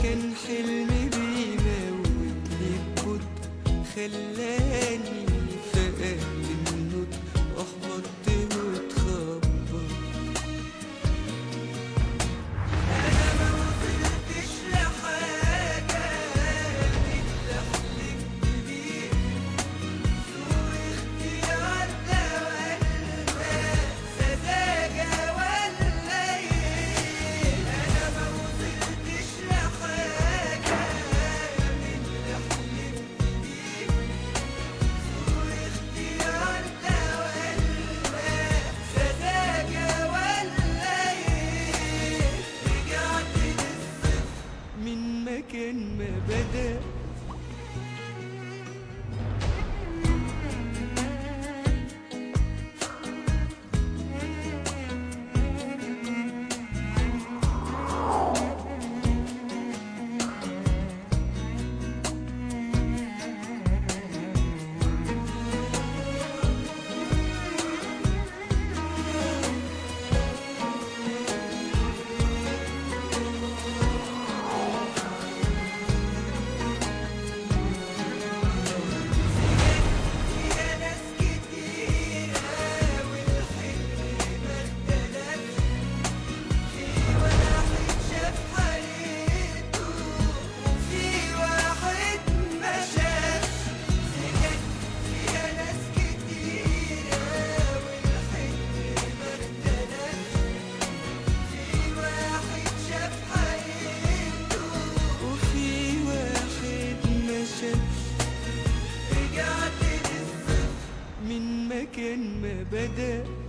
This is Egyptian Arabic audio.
كان حلمي بيموتني ببطء خلاني فقدت النطق احبطت واتخبط انا ما وصلتش لحاجه من اللي حلمت بيه سوء اختيار ده ولا سذاجه ولا ايه انا ما وصلتش لحاجه من اللي حلمت بيه سوء اختيار ده ولا سذاجه ولا ايه رجعت للصفر من مكان ما بدأ يا ناس كتيرة والحلم ما اختلفش في واحد شاف حقيقته وفي واحد ما شافش سكت يا ناس كتيرة والحلم ما اختلفش في واحد شاف حقيقته وفي واحد ما شافش رجعت للصفر من مكان ما بدأ